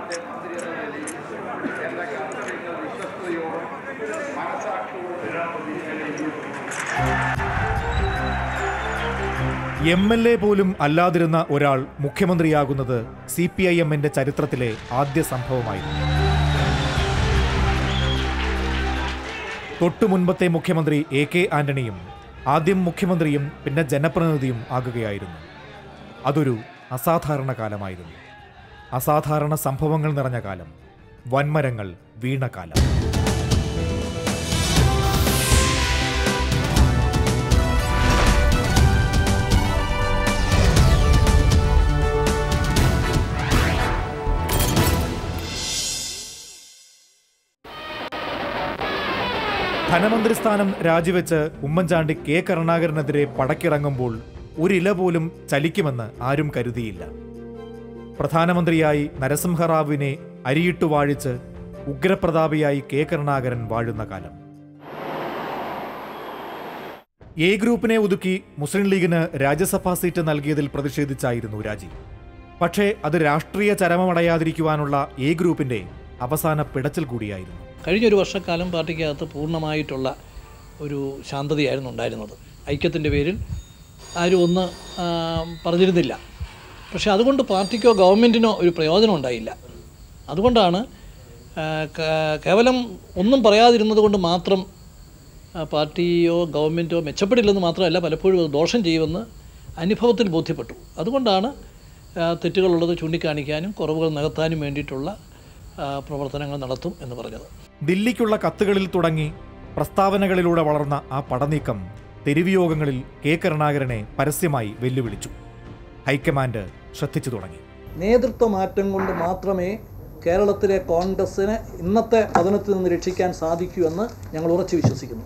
സർക്കാരിൻ്റെ മന്ത്രി എന്ന നിലയിൽ എൻ്റെ കർത്തവ്യങ്ങൾ വിശ്വസ്തയോടും മനസാക്ഷിയോടും നിർവഹിക്കുന്നതിന് എം എൽ എ പോലും അല്ലാതിരുന്ന ഒരാൾ മുഖ്യമന്ത്രിയാകുന്നത് സി പി ഐ എമ്മിന്റെ ചരിത്രത്തിലെ ആദ്യ സംഭവമായിരുന്നു തൊട്ടു മുൻപത്തെ മുഖ്യമന്ത്രി എ കെ ആന്റണിയും ആദ്യം മുഖ്യമന്ത്രിയും പിന്നെ ജനപ്രതിനിധിയും ആകുകയായിരുന്നു അതൊരു അസാധാരണ കാലമായിരുന്നു അസാധാരണ സംഭവങ്ങൾ നിറഞ്ഞ കാലം വൻമരങ്ങൾ വീണ കാലം ധനമന്ത്രി സ്ഥാനം രാജിവെച്ച് ഉമ്മൻചാണ്ടി കെ കരുണാകരനെതിരെ പടക്കിറങ്ങുമ്പോൾ ഒരില പോലും ചലിക്കുമെന്ന് ആരും കരുതിയില്ല പ്രധാനമന്ത്രിയായി നരസിംഹറാവുവിനെ അരിയിട്ടു വാഴിച്ച് ഉഗ്രപ്രതാപിയായി കെ കരുണാകരൻ വാഴുന്ന കാലം എ ഗ്രൂപ്പിനെ ഒതുക്കി മുസ്ലിം ലീഗിന് രാജ്യസഭാ സീറ്റ് നൽകിയതിൽ പ്രതിഷേധിച്ചായിരുന്നു രാജി പക്ഷേ അത് രാഷ്ട്രീയ ചരമമടയാതിരിക്കുവാനുള്ള എ ഗ്രൂപ്പിന്റെ അവസാന പിടച്ചിൽ കൂടിയായിരുന്നു കഴിഞ്ഞൊരു വർഷക്കാലം പാർട്ടിക്കകത്ത് പൂർണ്ണമായിട്ടുള്ള ഒരു ശാന്തതയായിരുന്നു ഉണ്ടായിരുന്നത് ഐക്യത്തിൻ്റെ പേരിൽ ആരും ഒന്ന് ആ, പറഞ്ഞിരുന്നില്ല പക്ഷേ അതുകൊണ്ട് പാർട്ടിക്കോ ഗവൺമെൻറ്റിനോ ഒരു പ്രയോജനം ഉണ്ടായില്ല അതുകൊണ്ടാണ് ആ, ക- കേവലം ഒന്നും പറയാതിരുന്നത് കൊണ്ട് മാത്രം ആ, പാർട്ടിയോ ഗവൺമെൻറ്റോ മെച്ചപ്പെടില്ലെന്ന് മാത്രമല്ല പലപ്പോഴും അത് ദോഷം ചെയ്യുമെന്ന് അനുഭവത്തിൽ ബോധ്യപ്പെട്ടു അതുകൊണ്ടാണ് ആ, തെറ്റുകളുള്ളത് ചൂണ്ടിക്കാണിക്കാനും കുറവുകൾ നികത്താനും വേണ്ടിയിട്ടുള്ള ആ, പ്രവർത്തനങ്ങൾ നടത്തും എന്ന് പറഞ്ഞത് ദില്ലിക്കുള്ള കത്തുകളിൽ തുടങ്ങി പ്രസ്താവനകളിലൂടെ വളർന്ന ആ പടനീക്കം തെരുവിയോഗങ്ങളിൽ കെ കരുണാകരനെ പരസ്യമായി വെല്ലുവിളിച്ചു ഹൈക്കമാൻഡ് ശ്രദ്ധിച്ചു തുടങ്ങി നേതൃത്വ മാറ്റം കൊണ്ട് മാത്രമേ കേരളത്തിലെ കോൺഗ്രസിനെ ഇന്നത്തെ പതനത്തിൽ നിന്ന് രക്ഷിക്കാൻ സാധിക്കൂ എന്ന് ഞങ്ങൾ ഉറച്ചു വിശ്വസിക്കുന്നു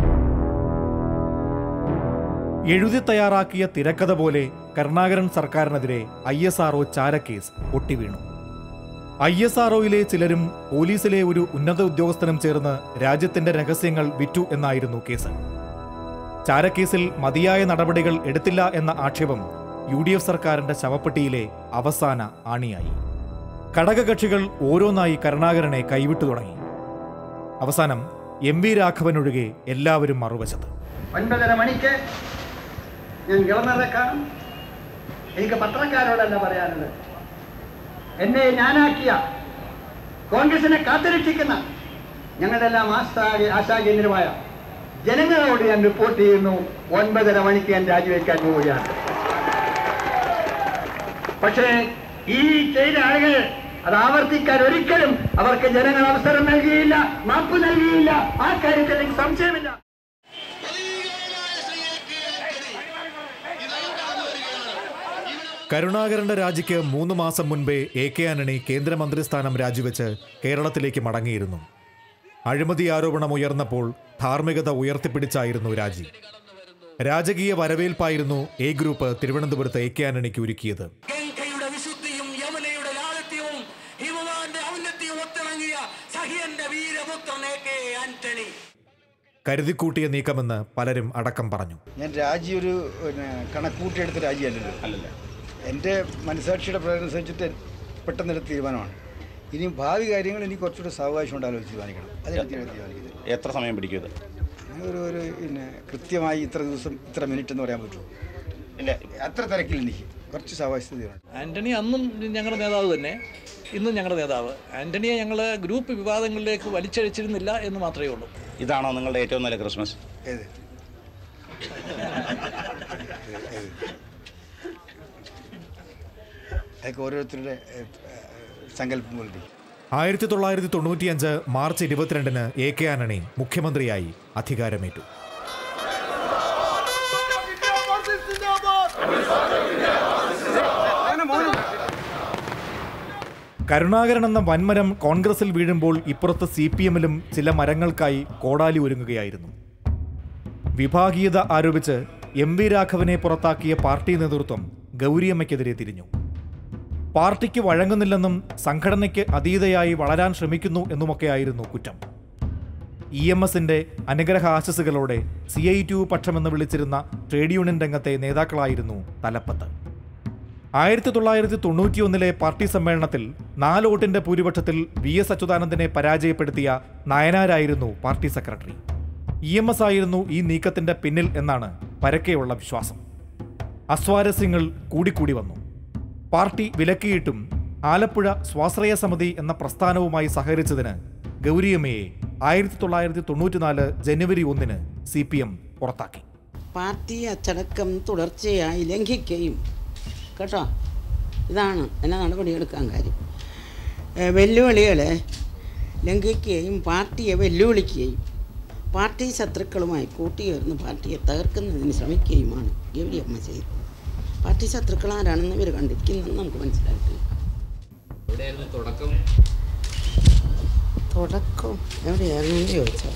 എഴുതി തയ്യാറാക്കിയ തിരക്കഥ പോലെ കരുണാകരൻ സർക്കാരിനെതിരെ ഐ എസ് ആർഒ ചാരക്കേസ് പൊട്ടിവീണു ഐ എസ് ആർഒയിലെ ചിലരും പോലീസിലെ ഒരു ഉന്നത ഉദ്യോഗസ്ഥനും ചേർന്ന് രാജ്യത്തിന്റെ രഹസ്യങ്ങൾ വിറ്റു എന്നായിരുന്നു കേസ് ചാരക്കേസിൽ മതിയായ നടപടികൾ എടുത്തില്ല എന്ന ആക്ഷേപം യു ഡി എഫ് സർക്കാരിന്റെ ശവപ്പെട്ടിയിലെ അവസാന ആണിയായി ഘടകകക്ഷികൾ ഓരോന്നായി കരുണാകരനെ കൈവിട്ടു തുടങ്ങി അവസാനം എം വി രാഘവനൊഴികെ എല്ലാവരും മറുവശത്ത് ഒൻപതര മണിക്ക് ഞാൻ ഗവർണറെ കാണും എനിക്ക് പത്രക്കാരോടല്ല പറയാനുള്ളത് എന്നെ ഞാനാക്കിയ കോൺഗ്രസിനെ കാത്തുരക്ഷിക്കുന്ന ഞങ്ങളുടെ എല്ലാം ആസ്ഥാ ആശാകേന്ദ്രമായ ജനങ്ങളോട് ഞാൻ റിപ്പോർട്ട് ചെയ്യുന്നു ഒൻപതര മണിക്ക് ഞാൻ രാജിവെക്കാൻ പോവുകയാണ് പക്ഷേ ഈ ചെയ്ത ആളുകൾ അത് ആവർത്തിക്കാൻ ഒരിക്കലും അവർക്ക് ജനങ്ങൾ അവസരം നൽകിയില്ല മാപ്പ് നൽകിയില്ല ആ കാര്യത്തിൽ എനിക്ക് സംശയമില്ല കരുണാകരന്റെ രാജിക്ക് മൂന്ന് മാസം മുൻപേ എ കെ ആന്റണി കേന്ദ്രമന്ത്രിസ്ഥാനം രാജിവെച്ച് കേരളത്തിലേക്ക് മടങ്ങിയിരുന്നു അഴിമതി ആരോപണം ഉയർന്നപ്പോൾ ധാർമ്മികത ഉയർത്തിപ്പിടിച്ചായിരുന്നു രാജി രാജകീയ വരവേൽപ്പായിരുന്നു എ ഗ്രൂപ്പ് തിരുവനന്തപുരത്ത് എ കെ ആന്റണിക്ക് ഒരുക്കിയത് ഗംഗയുടെ വിശുദ്ധിയും യമുനയുടെ ലാളിത്യവും ഹിമവാന്റെ ഔന്നത്യവും ഒത്തിണങ്ങിയ സഹിയന്റെ വീരപുത്രൻ എ കെ ആന്റണി കരുതിക്കൂട്ടിയ നീക്കമെന്ന് പലരും അടക്കം പറഞ്ഞു ഞാൻ രാജി ഒരു പിന്നെ കണക്കൂട്ടിയെടുത്ത രാജിയല്ലല്ലോ അല്ലല്ല എൻ്റെ മനസാക്ഷിയുടെ പ്രകടനമനുസരിച്ചിട്ട് പെട്ടെന്നൊരു തീരുമാനമാണ് ഇനി ഭാവി കാര്യങ്ങൾ എനിക്ക് കുറച്ചുകൂടി സാവകാശം കൊണ്ട് ആലോചിച്ച് തീരുമാനിക്കണം അതിനെത്തിയാണ് തീരുമാനിക്കുന്നത് എത്ര സമയം പിടിക്കും ഇത് അങ്ങനെ ഒരു ഒരു പിന്നെ കൃത്യമായി ഇത്ര ദിവസം ഇത്ര മിനിറ്റ് എന്ന് പറയാൻ പറ്റുമോ ഇല്ല അത്ര തിരക്കില്ല എനിക്ക് കുറച്ച് സാവകാശം തീരുമാനം ആന്റണി അന്നും ഞങ്ങളുടെ നേതാവ് തന്നെ ഇന്നും ഞങ്ങളുടെ നേതാവ് ആന്റണിയെ ഞങ്ങൾ ഗ്രൂപ്പ് വിവാദങ്ങളിലേക്ക് വലിച്ചഴിച്ചിരുന്നില്ല എന്ന് മാത്രമേ ഉള്ളൂ ഇതാണോ നിങ്ങളുടെ ഏറ്റവും നല്ല ക്രിസ്മസ് ഏത് ഏത്? അതൊക്കെ ഓരോരുത്തരുടെ ഏഹ്, ഏഹ്, സങ്കല്പം പോലെ ആയിരത്തി തൊള്ളായിരത്തി തൊണ്ണൂറ്റിയഞ്ച് മാർച്ച് ഇരുപത്തിരണ്ടിന് എ കെ ആന്റണി മുഖ്യമന്ത്രിയായി അധികാരമേറ്റു കരുണാകരൻ എന്ന വൻമരം കോൺഗ്രസിൽ വീഴുമ്പോൾ ഇപ്പുറത്ത് സി പി എമ്മിലും ചില മരങ്ങൾക്കായി കോടാലി ഒരുങ്ങുകയായിരുന്നു വിഭാഗീയത ആരോപിച്ച് എം വി രാഘവനെ പുറത്താക്കിയ പാർട്ടി നേതൃത്വം ഗൗരിയമ്മയ്ക്കെതിരെ തിരിഞ്ഞു പാർട്ടിക്ക് വഴങ്ങുന്നില്ലെന്നും സംഘടനയ്ക്ക് അതീതയായി വളരാൻ ശ്രമിക്കുന്നു എന്നുമൊക്കെയായിരുന്നു കുറ്റം ഇ എം എസിന്റെ അനുഗ്രഹ ആശസ്സുകളോടെ സി ഐ ടി യു പക്ഷമെന്ന് വിളിച്ചിരുന്ന ട്രേഡ് യൂണിയൻ രംഗത്തെ നേതാക്കളായിരുന്നു തലപ്പത്ത് ആയിരത്തി തൊള്ളായിരത്തി തൊണ്ണൂറ്റിയൊന്നിലെ പാർട്ടി സമ്മേളനത്തിൽ നാല് വോട്ടിന്റെ ഭൂരിപക്ഷത്തിൽ വി എസ് അച്യുതാനന്ദനെ പരാജയപ്പെടുത്തിയ നയനാരായിരുന്നു party secretary E M S ആയിരുന്നു ഈ നീക്കത്തിന്റെ പിന്നിൽ എന്നാണ് പരക്കെയുള്ള വിശ്വാസം അസ്വാരസ്യങ്ങൾ കൂടിക്കൂടി വന്നു പാർട്ടി വിലക്കിയിട്ടും ആലപ്പുഴ സ്വാശ്രയ സമിതി എന്ന പ്രസ്ഥാനവുമായി സഹകരിച്ചതിന് ഗൗരിയമ്മയെ ആയിരത്തി തൊള്ളായിരത്തി തൊണ്ണൂറ്റിനാല് ജനുവരി ഒന്നിന് സി പി എം പുറത്താക്കി പാർട്ടി അച്ചടക്കം തുടർച്ചയായി ലംഘിക്കുകയും കേട്ടോ ഇതാണ് എന്നെ നടപടിയെടുക്കാൻ കാര്യം ഏ, വെല്ലുവിളികളെ ലംഘിക്കുകയും പാർട്ടിയെ വെല്ലുവിളിക്കുകയും പാർട്ടി ശത്രുക്കളുമായി കൂട്ടിയേർന്ന് പാർട്ടിയെ തകർക്കുന്നതിന് ശ്രമിക്കുകയുമാണ് ഗൗരിയമ്മ ചെയ്തത് പാർട്ടി ശത്രുക്കൾ ആരാണെന്ന് ഇവർ കണ്ടിരിക്കുന്നതെന്ന് നമുക്ക് മനസ്സിലായിട്ടില്ല തുടക്കം എവിടെയായിരുന്നു എന്ന് ചോദിച്ചാൽ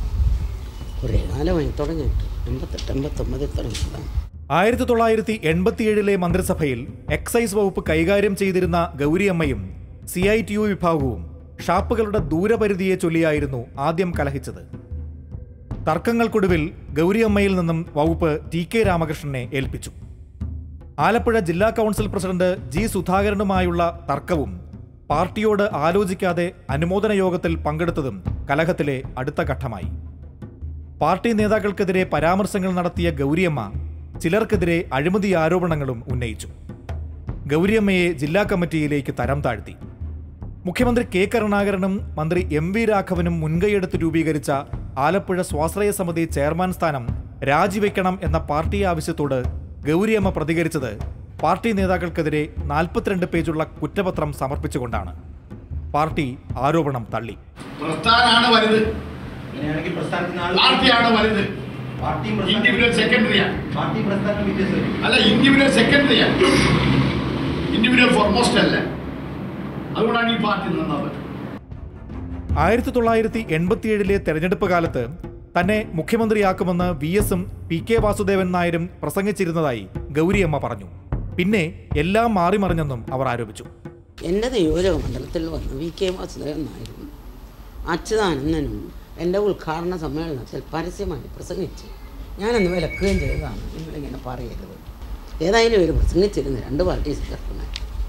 കുറേ കാലമായി തുടങ്ങിയിട്ട് എൺപത്തെട്ട് എൺപത്തൊമ്പതിൽ തുടങ്ങിയതാണ് ആയിരത്തി തൊള്ളായിരത്തി എൺപത്തിയേഴിലെ മന്ത്രിസഭയിൽ എക്സൈസ് വകുപ്പ് കൈകാര്യം ചെയ്തിരുന്ന ഗൗരിയമ്മയും സി ഐ ടി യു വിഭാഗവും ഷാപ്പുകളുടെ ദൂരപരിധിയെ ചൊല്ലിയായിരുന്നു ആദ്യം കലഹിച്ചത് തർക്കങ്ങൾക്കൊടുവിൽ ഗൗരിയമ്മയിൽ നിന്നും വകുപ്പ് ടി കെ രാമകൃഷ്ണനെ ഏൽപ്പിച്ചു ആലപ്പുഴ ജില്ലാ കൗൺസിൽ പ്രസിഡന്റ് ജി സുധാകരനുമായുള്ള തർക്കവും പാർട്ടിയോട് ആലോചിക്കാതെ അനുമോദന യോഗത്തിൽ പങ്കെടുത്തതും കലഹത്തിലെ അടുത്ത ഘട്ടമായി പാർട്ടി നേതാക്കൾക്കെതിരെ പരാമർശങ്ങൾ നടത്തിയ ഗൗരിയമ്മ ചിലർക്കെതിരെ അഴിമതി ആരോപണങ്ങളും ഉന്നയിച്ചു ഗൗരിയമ്മയെ ജില്ലാ കമ്മിറ്റിയിലേക്ക് തരം താഴ്ത്തി മുഖ്യമന്ത്രി കെ കരുണാകരനും മന്ത്രി എം വി രാഘവനും മുൻകൈയെടുത്ത് രൂപീകരിച്ച ആലപ്പുഴ സ്വാശ്രയ സമിതി ചെയർമാൻ സ്ഥാനം രാജിവെക്കണം എന്ന പാർട്ടി ആവശ്യത്തോട് ഗൗരിയമ്മ പ്രതികരിച്ചത് പാർട്ടി നേതാക്കൾക്കെതിരെ നാൽപ്പത്തിരണ്ട് പേജുള്ള കുറ്റപത്രം സമർപ്പിച്ചുകൊണ്ടാണ് പാർട്ടി ആരോപണം തള്ളി പ്രസ്ഥാനാണ് വലുത് അങ്ങനെയാണെങ്കിൽ പ്രസ്ഥാനത്തിന് ആൾ- പാർട്ടിയാണ് വലുത് പാർട്ടി ഇൻഡിവിജ്വൽ സെക്കൻഡറിയാണ് പാർട്ടി പ്രസ്ഥാനം വ്യത്യസ്തം അല്ല ഇൻഡിവിജ്വൽ സെക്കൻഡറിയാണ് ഇൻഡിവിജ്വൽ ഫോർമോസ്റ്റ് അല്ല അതുകൊണ്ടാണ് ഈ പാർട്ടി നിന്നത് ആയിരത്തി തൊള്ളായിരത്തി എൺപത്തിയേഴിലെ തെരഞ്ഞെടുപ്പ് കാലത്ത് തന്നെ മുഖ്യമന്ത്രിയാക്കുമെന്ന് വി എസും പി കെ വാസുദേവൻ നായരും പ്രസംഗിച്ചിരുന്നതായി ഗൗരിയമ്മ പറഞ്ഞു പിന്നെ എല്ലാം മാറിമറിഞ്ഞെന്നും അവർ ആരോപിച്ചു എൻ്റെ നിയോജക മണ്ഡലത്തിൽ വന്ന് വി കെ വാസുദേവൻ നായരും അച്യുതാനന്ദനും എൻ്റെ ഉദ്ഘാടന സമ്മേളനത്തിൽ പരസ്യമായി പ്രസംഗിച്ച് ഞാനന്ന് വിലക്കുകയും ചെയ്തതാണ് നിങ്ങളിങ്ങനെ പറയരുത് ഏതായാലും ഇവർ പ്രസംഗിച്ചിരുന്നു രണ്ട് പാർട്ടി സെക്രട്ടറിമാർ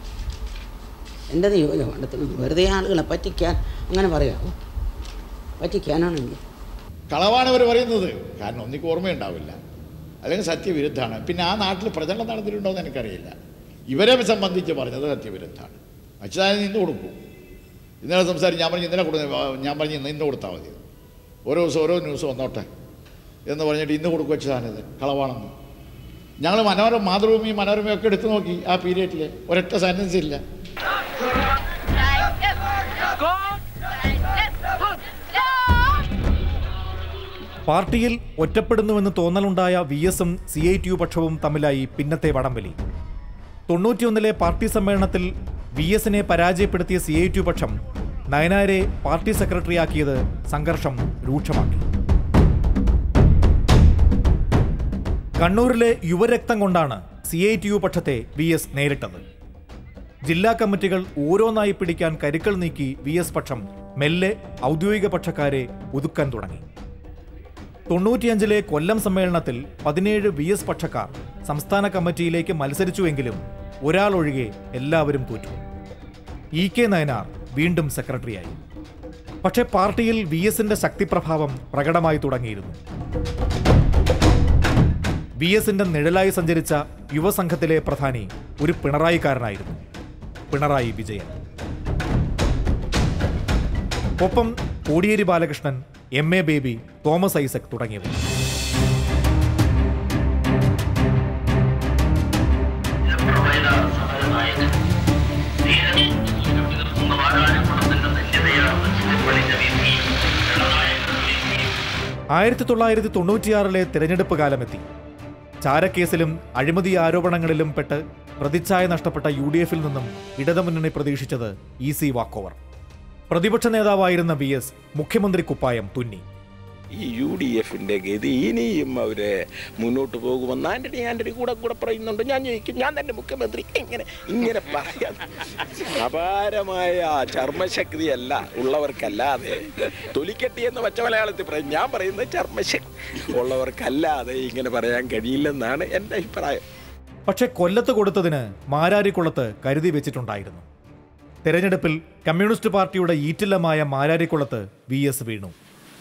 എൻ്റെ നിയോജക മണ്ഡലത്തിൽ നിന്ന് വെറുതെ ആളുകളെ പറ്റിക്കാൻ അങ്ങനെ പറയാമോ പറ്റിക്കാനാണെങ്കിൽ കളവാണ് അവർ പറയുന്നത് കാരണം ഒന്നിക്ക് ഓർമ്മയുണ്ടാവില്ല അല്ലെങ്കിൽ സത്യവിരുദ്ധമാണ് പിന്നെ ആ നാട്ടിൽ പ്രചരണം നടന്നിട്ടുണ്ടോ എന്ന് എനിക്കറിയില്ല ഇവരെ സംബന്ധിച്ച് പറഞ്ഞത് സത്യവിരുദ്ധമാണ് അച്യുതാനന്ദൻ ഇന്ന് കൊടുക്കും ഇന്നലെ സംസാരിച്ച് ഞാൻ പറഞ്ഞു ഇന്നലെ കൊടു ഞാൻ പറഞ്ഞു ഇന്ന് ഇന്ന് കൊടുത്താൽ മതി ഓരോ ദിവസം ഓരോ ന്യൂസ് വന്നോട്ടെ എന്ന് പറഞ്ഞിട്ട് ഇന്ന് കൊടുക്കും അച്യുതാനന്ദൻ കളവാണെന്ന് ഞങ്ങൾ മനോരമ മാതൃഭൂമി മനോരമയൊക്കെ എടുത്തു നോക്കി ആ പീരിയഡിൽ ഒരൊറ്റ സെൻറ്റൻസ് ഇല്ല പാർട്ടിയിൽ ഒറ്റപ്പെടുന്നുവെന്ന് തോന്നലുണ്ടായ വി എസും സി ഐ ടി യു പക്ഷവും തമ്മിലായി പിന്നത്തെ വടംവലി തൊണ്ണൂറ്റിയൊന്നിലെ പാർട്ടി സമ്മേളനത്തിൽ വി എസിനെ പരാജയപ്പെടുത്തിയ സി ഐ ടി യു പക്ഷം നയനാരെ പാർട്ടി സെക്രട്ടറിയാക്കിയത് സംഘർഷം രൂക്ഷമാക്കി കണ്ണൂരിലെ യുവരക്തം കൊണ്ടാണ് സി ഐ ടി യു പക്ഷത്തെ വി എസ് നേരിട്ടത് ജില്ലാ കമ്മിറ്റികൾ ഓരോന്നായി പിടിക്കാൻ കരുക്കൾ നീക്കി വി എസ് പക്ഷം മെല്ലെ ഔദ്യോഗിക പക്ഷക്കാരെ ഒതുക്കാൻ തുടങ്ങി തൊണ്ണൂറ്റിയഞ്ചിലെ കൊല്ലം സമ്മേളനത്തിൽ പതിനേഴ് വി എസ് പക്ഷക്കാർ സംസ്ഥാന കമ്മിറ്റിയിലേക്ക് മത്സരിച്ചുവെങ്കിലും ഒരാൾ ഒഴികെ എല്ലാവരും തോറ്റു ഇ കെ നയനാർ വീണ്ടും സെക്രട്ടറിയായി പക്ഷേ പാർട്ടിയിൽ വി എസിന്റെ ശക്തിപ്രഭാവം പ്രകടമായി തുടങ്ങിയിരുന്നു വി എസിന്റെ നിഴലായി സഞ്ചരിച്ച യുവസംഘത്തിലെ പ്രധാനി ഒരു പിണറായിക്കാരനായിരുന്നു പിണറായി വിജയൻ ഒപ്പം കോടിയേരി ബാലകൃഷ്ണൻ എം എ ബേബി തോമസ് ഐസക് തുടങ്ങിയവർ ആയിരത്തി തൊള്ളായിരത്തി തൊണ്ണൂറ്റിയാറിലെ തിരഞ്ഞെടുപ്പ് കാലമെത്തി ചാരക്കേസിലും അഴിമതി ആരോപണങ്ങളിലും പെട്ട് പ്രതിച്ഛായ നഷ്ടപ്പെട്ട യു ഡി എഫിൽ നിന്നും ഇടതുമുന്നണി പ്രതീക്ഷിച്ചത് ഈസി വാക്കോവർ പ്രതിപക്ഷ നേതാവായിരുന്ന വി എസ് മുഖ്യമന്ത്രി കുപ്പായം തുന്നി ഈ യു ഡി എഫിൻ്റെ ഗതി ഇനിയും അവര് മുന്നോട്ട് പോകുമെന്ന് ആന്റണി ആന്റണി കൂടെ കൂടെ പറയുന്നുണ്ട് ഞാൻ ചോദിക്കും ഞാൻ തന്നെ മുഖ്യമന്ത്രി ഇങ്ങനെ ഇങ്ങനെ പറയാം അപാരമായ ചർമ്മശക്തിയല്ല ഉള്ളവർക്കല്ലാതെ തൊലിക്കെട്ടി എന്ന് പച്ച മലയാളത്തിൽ പറയും ഞാൻ പറയുന്നത് ചർമ്മശക്തി ഉള്ളവർക്കല്ലാതെ ഇങ്ങനെ പറയാൻ കഴിയില്ലെന്നാണ് എൻ്റെ അഭിപ്രായം പക്ഷെ കൊല്ലത്ത് കൊടുത്തതിന് മാരാരിക്കുളത്ത് കരുതി വെച്ചിട്ടുണ്ടായിരുന്നു തെരഞ്ഞെടുപ്പിൽ കമ്മ്യൂണിസ്റ്റ് പാർട്ടിയുടെ ഈറ്റില്ലമായ മാരാരിക്കുളത്ത് വി എസ് വീണു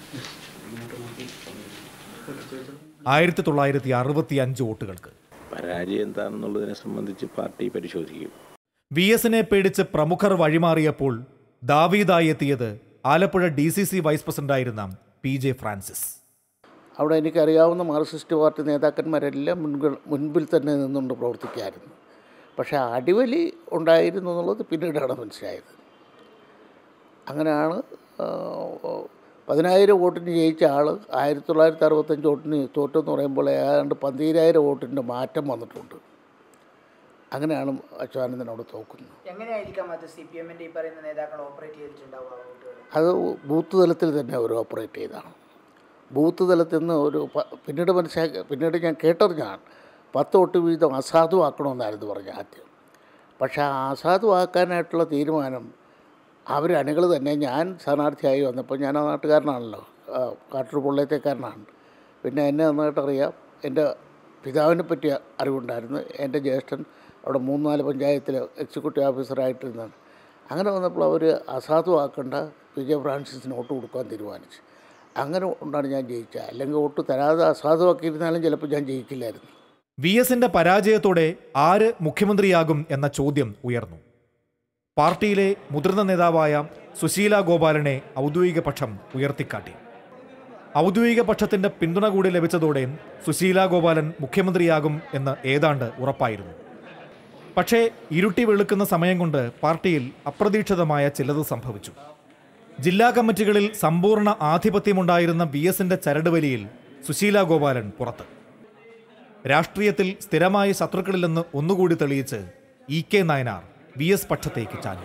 ആയിരത്തി തൊള്ളായിരത്തി അറുപത്തി അഞ്ച് വോട്ടുകൾക്ക് പരാജയം എന്താണെന്നുള്ളതിനെ സംബന്ധിച്ച് പാർട്ടി പരിശോധിക്കും വി എസിനെ പേടിച്ച് പ്രമുഖർ വഴിമാറിയപ്പോൾ ദാവീദായി എത്തിയത് Alappuzha D C C vice പ്രസിഡന്റായിരുന്ന പി ജെ ഫ്രാൻസിസ് അവിടെ എനിക്കറിയാവുന്ന മാർക്സിസ്റ്റ് പാർട്ടി നേതാക്കന്മാരെല്ലാം മുൻപിൽ മുൻപിൽ തന്നെ നിന്നുകൊണ്ട് പ്രവർത്തിക്കായിരുന്നു പക്ഷേ അടിവലി ഉണ്ടായിരുന്നു എന്നുള്ളത് പിന്നീടാണ് മനസ്സിലായത് അങ്ങനെയാണ് ആ, പതിനായിരം വോട്ടിന് ജയിച്ച ആൾ ആയിരത്തി തൊള്ളായിരത്തി അറുപത്തഞ്ച് വോട്ടിന് തോറ്റെന്ന് പറയുമ്പോൾ ഏതാണ്ട് പന്തീരായിരം വോട്ടിൻ്റെ മാറ്റം വന്നിട്ടുണ്ട് അങ്ങനെയാണ് അച്യുതാനന്ദനോട് തോക്കുന്നത് എങ്ങനെയായിരിക്കാം അത് സി പി എമ്മിന്റെ ഈ പറയുന്ന നേതാക്കൾ ഓപ്പറേറ്റ് ചെയ്തിട്ടുണ്ടാവുക വോട്ടുകൾ അത് ബൂത്ത് തലത്തിൽ തന്നെ അവർ ഓപ്പറേറ്റ് ചെയ്തതാണ് ബൂത്ത് തലത്തിൽ നിന്ന് ഒരു പ- പിന്നീട് മനസ്സിലാക്കി പിന്നീട് ഞാൻ കേട്ടറിഞ്ഞാണ് പത്ത് വോട്ട് വീതം അസാധുവാക്കണമെന്നായിരുന്നു പറഞ്ഞ ആദ്യം പക്ഷേ ആ അസാധുവാക്കാനായിട്ടുള്ള തീരുമാനം അവർ അണികൾ തന്നെ ഞാൻ സ്ഥാനാർത്ഥിയായി വന്നപ്പോൾ ഞാൻ ആ നാട്ടുകാരനാണല്ലോ ആ, കാട്ടൂർ പൊള്ളയത്തേക്കാരനാണ് പിന്നെ എന്നെ നന്നായിട്ട് അറിയാം എൻ്റെ പിതാവിനെ പറ്റി അറിവുണ്ടായിരുന്നു എൻ്റെ ജ്യേഷ്ഠൻ അവിടെ മൂന്ന് നാല് പഞ്ചായത്തിൽ എക്സിക്യൂട്ടീവ് ഓഫീസറായിട്ടിരുന്നാണ് അങ്ങനെ വന്നപ്പോൾ അവർ അസാധുവാക്കേണ്ട വിജയ ഫ്രാൻസിസിന് വോട്ട് കൊടുക്കാൻ തീരുമാനിച്ചു അങ്ങനെ കൊണ്ടാണ് ഞാൻ ജയിച്ചത് അല്ലെങ്കിൽ വോട്ട് തരാതെ അസാധുവാക്കിയിരുന്നാലും ചിലപ്പോൾ ഞാൻ ജയിക്കില്ലായിരുന്നു വി എസിന്റെ പരാജയത്തോടെ ആര് മുഖ്യമന്ത്രിയാകും എന്ന ചോദ്യം ഉയർന്നു പാർട്ടിയിലെ മുതിർന്ന നേതാവായ സുശീല ഗോപാലനെ ഔദ്യോഗിക പക്ഷം ഉയർത്തിക്കാട്ടി ഔദ്യോഗിക പക്ഷത്തിന്റെ പിന്തുണ കൂടി ലഭിച്ചതോടെ സുശീല ഗോപാലൻ മുഖ്യമന്ത്രിയാകും എന്ന് ഏതാണ്ട് ഉറപ്പായിരുന്നു പക്ഷേ ഇരുട്ടി വെളുക്കുന്ന സമയം കൊണ്ട് പാർട്ടിയിൽ അപ്രതീക്ഷിതമായ ചിലത് സംഭവിച്ചു ജില്ലാ കമ്മിറ്റികളിൽ സമ്പൂർണ്ണ ആധിപത്യമുണ്ടായിരുന്ന വി എസിന്റെ ചരടുവലിയിൽ സുശീല ഗോപാലൻ പുറത്ത് രാഷ്ട്രീയത്തിൽ സ്ഥിരമായ ശത്രുക്കളില്ലെന്ന് ഒന്നുകൂടി തെളിയിച്ച് E K Nayanar V S പക്ഷത്തേക്ക് ചാഞ്ഞു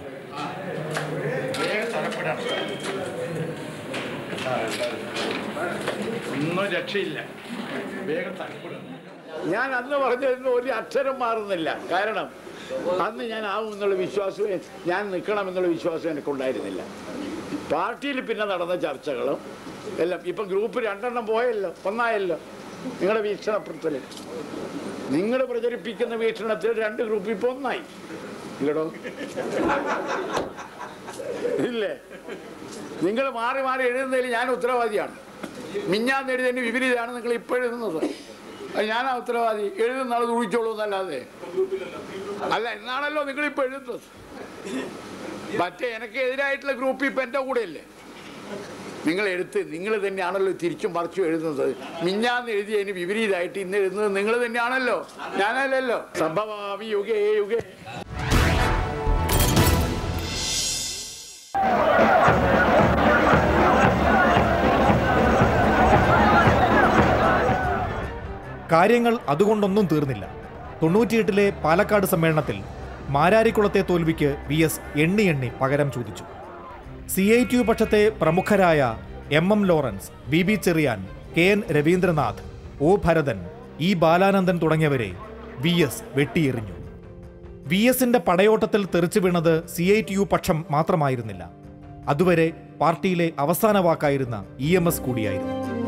ഒന്നും രക്ഷയില്ല വേഗം തലപ്പെടും ഞാൻ അന്ന് പറഞ്ഞതിന് ഒരു അക്ഷരം മാറുന്നില്ല കാരണം അന്ന് ഞാൻ ആവും എന്നുള്ള വിശ്വാസവും ഞാൻ നിൽക്കണം എന്നുള്ള വിശ്വാസം എനിക്കുണ്ടായിരുന്നില്ല പാർട്ടിയിൽ പിന്നെ നടന്ന ചർച്ചകളും എല്ലാം ഇപ്പം ഗ്രൂപ്പ് രണ്ടെണ്ണം പോയല്ലോ ഒന്നായല്ലോ നിങ്ങളുടെ വീക്ഷണപ്പെടുത്തൽ നിങ്ങൾ പ്രചരിപ്പിക്കുന്ന വീക്ഷണത്തിൽ രണ്ട് ഗ്രൂപ്പ് ഇപ്പൊ ഒന്നായി ഇല്ലടോ ഇല്ലേ നിങ്ങൾ മാറി മാറി എഴുതുന്നതിൽ ഞാൻ ഉത്തരവാദിയാണ് മിഞ്ഞാന്ന് എഴുതിയതിന് വിപരീതമാണ് നിങ്ങൾ ഇപ്പോൾ എഴുതുന്നത് അത് ഞാനാ ഉത്തരവാദി എഴുതുന്ന ആൾ ഊഹിച്ചോളൂ എന്നല്ലാതെ അല്ല എന്നാണല്ലോ നിങ്ങൾ ഇപ്പോൾ എഴുതുന്നത് മറ്റേ എനിക്ക് എതിരായിട്ടുള്ള ഗ്രൂപ്പ് ഇപ്പം എൻ്റെ കൂടെയല്ലേ നിങ്ങൾ എഴുത്ത് നിങ്ങൾ തന്നെയാണല്ലോ തിരിച്ചും മറിച്ചും എഴുതുന്നത് മിഞ്ഞാന്ന് എഴുതിയതിന് വിപരീതമായിട്ട് ഇന്ന് എഴുതുന്നത് നിങ്ങൾ തന്നെയാണല്ലോ ഞാനല്ലല്ലോ സംഭവാമി യുഗേ യുഗേ കാര്യങ്ങൾ അതുകൊണ്ടൊന്നും തീർന്നില്ല തൊണ്ണൂറ്റിയെട്ടിലെ പാലക്കാട് സമ്മേളനത്തിൽ മാരാരിക്കുളത്തെ തോൽവിക്ക് വി എസ് എണ്ണി എണ്ണി പകരം ചോദിച്ചു സി ഐ ടി യു പക്ഷത്തെ പ്രമുഖരായ M M Lawrence B B Cherian K N Raveendranath O Bharathan E Balanandan തുടങ്ങിയവരെ വി എസ് വെട്ടിയെറിഞ്ഞു വി എസിന്റെ പടയോട്ടത്തിൽ തെറിച്ചു വീണത് സി ഐ ടി യു പക്ഷം മാത്രമായിരുന്നില്ല അതുവരെ പാർട്ടിയിലെ അവസാന വാക്കായിരുന്ന ഇ എം എസ് കൂടിയായിരുന്നു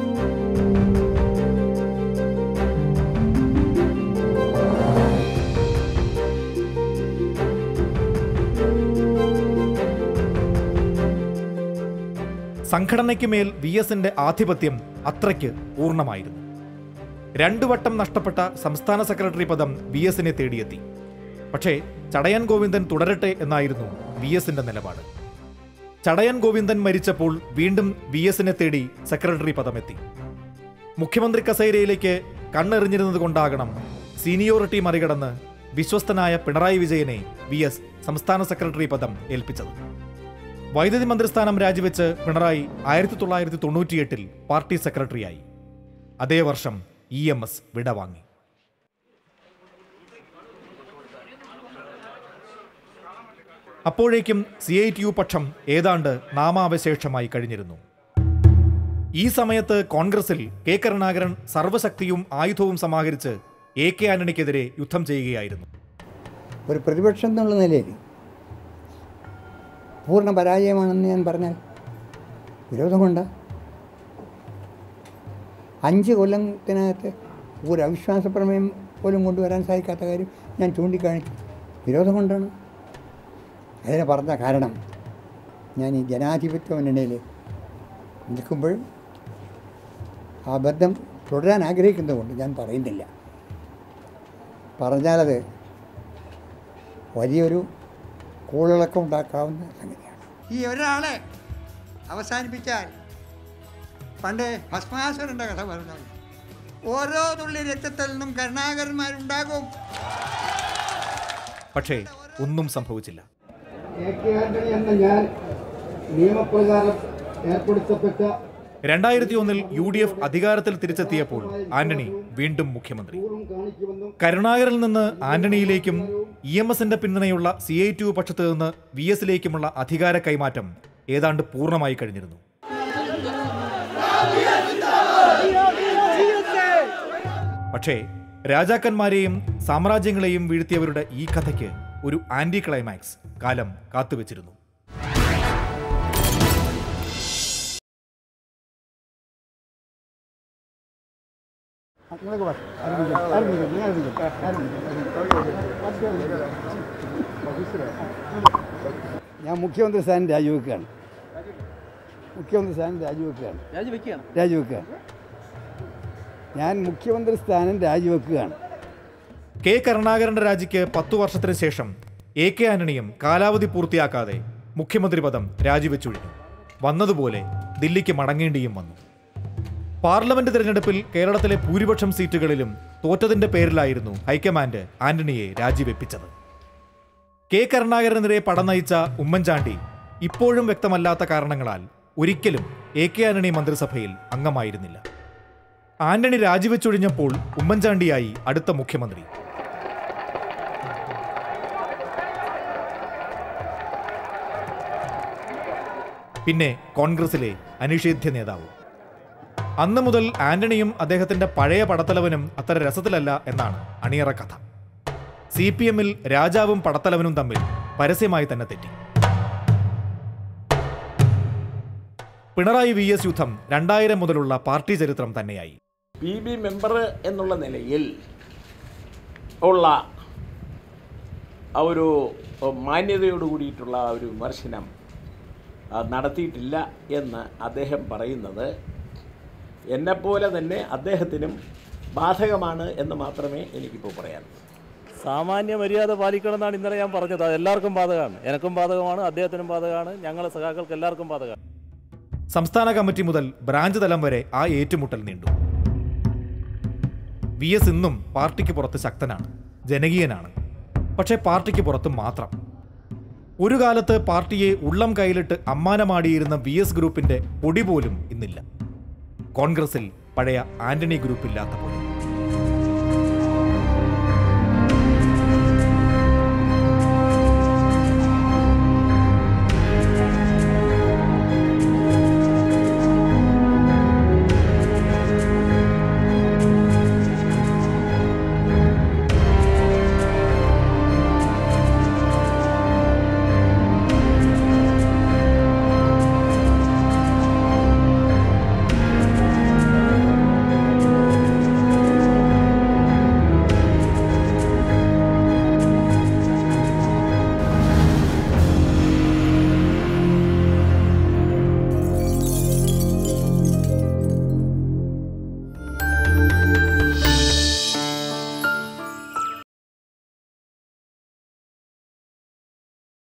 സംഘടനയ്ക്ക് മേൽ വി എസിന്റെ ആധിപത്യം അത്രയ്ക്ക് പൂർണ്ണമായിരുന്നു രണ്ടു വട്ടം നഷ്ടപ്പെട്ട സംസ്ഥാന സെക്രട്ടറി പദം വി എസിനെ തേടിയെത്തി പക്ഷേ ചടയൻ ഗോവിന്ദൻ തുടരട്ടെ എന്നായിരുന്നു വി എസിന്റെ നിലപാട് ചടയൻ ഗോവിന്ദൻ മരിച്ചപ്പോൾ വീണ്ടും വി എസിനെ തേടി സെക്രട്ടറി പദമെത്തി മുഖ്യമന്ത്രി കസേരയിലേക്ക് കണ്ണെറിഞ്ഞിരുന്നത് കൊണ്ടാകണം സീനിയോറിറ്റി മറികടന്ന് വിശ്വസ്തനായ പിണറായി വിജയനെ വി എസ് സംസ്ഥാന സെക്രട്ടറി പദം ഏൽപ്പിച്ചത് വൈദ്യുതി മന്ത്രിസ്ഥാനം രാജിവെച്ച് പിണറായി ആയിരത്തി തൊള്ളായിരത്തി തൊണ്ണൂറ്റിയെട്ടിൽ പാർട്ടി സെക്രട്ടറിയായി അതേ വർഷം ഇ എം എസ് വിടവാങ്ങി അപ്പോഴേക്കും സി ഐ ടി യു പക്ഷം ഏതാണ്ട് നാമാവശേഷമായി കഴിഞ്ഞിരുന്നു ഈ സമയത്ത് കോൺഗ്രസിൽ കെ കരുണാകരൻ സർവശക്തിയും ആയുധവും സമാഹരിച്ച് എ കെ ആന്റണിക്കെതിരെ യുദ്ധം ചെയ്യുകയായിരുന്നു ഒരു പ്രതിപക്ഷം എന്നുള്ള നിലയിൽ പൂർണ്ണ പരാജയമാണെന്ന് ഞാൻ പറഞ്ഞാൽ വിരോധമുണ്ട് അഞ്ച് കൊല്ലത്തിനകത്ത് ഒരു അവിശ്വാസ പ്രമേയം പോലും കൊണ്ടുവരാൻ സാധിക്കാത്ത കാര്യം ഞാൻ ചൂണ്ടിക്കാണിച്ചു വിരോധം കൊണ്ടാണ് അതിനെ പറഞ്ഞ കാരണം ഞാൻ ഈ ജനാധിപത്യ മുന്നണിയിൽ നിൽക്കുമ്പോൾ ആ ബന്ധം തുടരാൻ ആഗ്രഹിക്കുന്നതുകൊണ്ട് ഞാൻ പറയുന്നില്ല പറഞ്ഞാലത് വലിയൊരു കൂളിളക്കം ഉണ്ടാക്കാവുന്ന സംഗതിയാണ് ഈ ഒരാളെ അവസാനിപ്പിച്ചാൽ പണ്ട് ഭസ്മാസുരൻ്റെ കഥ പറഞ്ഞു ഓരോ തുള്ളി രക്തത്തിൽ നിന്നും കരുണാകരന്മാരുണ്ടാകും പക്ഷേ ഒന്നും സംഭവിച്ചില്ല എ കെ ആന്റണി എന്ന ഞാൻ നിയമപ്രകാരം ഏർപ്പെടുത്തപ്പെട്ട രണ്ടായിരത്തി ഒന്നിൽ യു ഡി എഫ് അധികാരത്തിൽ തിരിച്ചെത്തിയപ്പോൾ ആന്റണി വീണ്ടും മുഖ്യമന്ത്രി കരുണാകരനിൽ നിന്ന് ആന്റണിയിലേക്കും ഇ എം എസിന്റെ പിന്തുണയുള്ള സി ഐ ടു പക്ഷത്ത് നിന്ന് വി എസിലേക്കുമുള്ള അധികാര കൈമാറ്റം ഏതാണ്ട് പൂർണ്ണമായി കഴിഞ്ഞിരുന്നു പക്ഷേ രാജാക്കന്മാരെയും സാമ്രാജ്യങ്ങളെയും വീഴ്ത്തിയവരുടെ ഈ കഥയ്ക്ക് ഒരു ആന്റി ക്ലൈമാക്സ് കാലം കാത്തുവച്ചിരുന്നു നിങ്ങൾക്ക് പറ. ആരംഭിക്കാം. ആരംഭിക്കാം. നിങ്ങൾ ആരംഭിക്കാം. ഞാൻ മുഖ്യമന്ത്രി സ്ഥാനം രാജിവെക്കുകയാണ് മുഖ്യമന്ത്രി സ്ഥാനം രാജിവെക്കുകയാണ് രാജിവെക്കുകയാണ് രാജിവെക്കുകയാണ് ഞാൻ മുഖ്യമന്ത്രി സ്ഥാനം രാജിവെക്കുകയാണ് കെ കരുണാകരന്റെ രാജിക്ക് പത്തു വർഷത്തിന് ശേഷം എ കെ ആന്റണിയും കാലാവധി പൂർത്തിയാക്കാതെ മുഖ്യമന്ത്രി പദം രാജിവെച്ചൊഴിഞ്ഞു വന്നതുപോലെ ദില്ലിക്ക് മടങ്ങേണ്ടിയും വന്നു പാർലമെന്റ് തിരഞ്ഞെടുപ്പിൽ കേരളത്തിലെ ഭൂരിപക്ഷം സീറ്റുകളിലും തോറ്റതിന്റെ പേരിലായിരുന്നു ഹൈക്കമാൻഡ് ആന്റണിയെ രാജിവെപ്പിച്ചത് കെ കരുണാകരനെതിരെ പടം നയിച്ച ഉമ്മൻചാണ്ടി ഇപ്പോഴും വ്യക്തമല്ലാത്ത കാരണങ്ങളാൽ ഒരിക്കലും എ കെ ആന്റണി മന്ത്രിസഭയിൽ അംഗമായിരുന്നില്ല ആന്റണി രാജിവെച്ചൊഴിഞ്ഞപ്പോൾ ഉമ്മൻചാണ്ടിയായി അടുത്ത മുഖ്യമന്ത്രി പിന്നെ കോൺഗ്രസിലെ അനിഷേധ്യ നേതാവ് അന്ന് മുതൽ ആന്റണിയും അദ്ദേഹത്തിന്റെ പഴയ പടത്തലവനും അത്ര രസത്തിലല്ല എന്നാണ് അണിയറ കഥ സി പി എമ്മിൽ രാജാവും പടത്തലവനും തമ്മിൽ പരസ്യമായി തന്നെ തെറ്റി പിണറായി വി എസ് യുദ്ധം രണ്ടായിരം മുതലുള്ള പാർട്ടി ചരിത്രം തന്നെയായി പി ബി മെമ്പർ എന്നുള്ള നിലയിൽ ഉള്ള ആ ഒരു മാന്യതയോട് കൂടിയിട്ടുള്ള ആ ഒരു വിമർശനം ആ, നടത്തിയിട്ടില്ല എന്ന് അദ്ദേഹം പറയുന്നത് എന്നെപ്പോലെ തന്നെ അദ്ദേഹത്തിനും ബാധകമാണ് എന്ന് മാത്രമേ എനിക്കിപ്പോൾ പറയാനുള്ളൂ സാമാന്യ മര്യാദ പാലിക്കണം എന്നാണ് ഇന്നലെ ഞാൻ പറഞ്ഞത് അത് എല്ലാവർക്കും ബാധകമാണ് എനക്കും ബാധകമാണ് അദ്ദേഹത്തിനും ബാധകമാണ് ഞങ്ങളെ സഖാക്കൾക്ക് എല്ലാവർക്കും ബാധകമാണ് സംസ്ഥാന കമ്മിറ്റി മുതൽ ബ്രാഞ്ച് തലം വരെ ആ ഏറ്റുമുട്ടൽ നീണ്ടു വി എസ് ഇന്നും പാർട്ടിക്ക് പുറത്ത് ശക്തനാണ് ജനകീയനാണ് പക്ഷേ പാർട്ടിക്ക് പുറത്ത് മാത്രം ഒരു കാലത്ത് പാർട്ടിയെ ഉള്ളം കയ്യിലിട്ട് അമ്മാനമാടിയിരുന്ന വി എസ് ഗ്രൂപ്പിന്റെ പൊടി പോലും ഇന്നില്ല കോൺഗ്രസിൽ പഴയ ആന്റണി ഗ്രൂപ്പ് ഇല്ലാത്ത പോലെ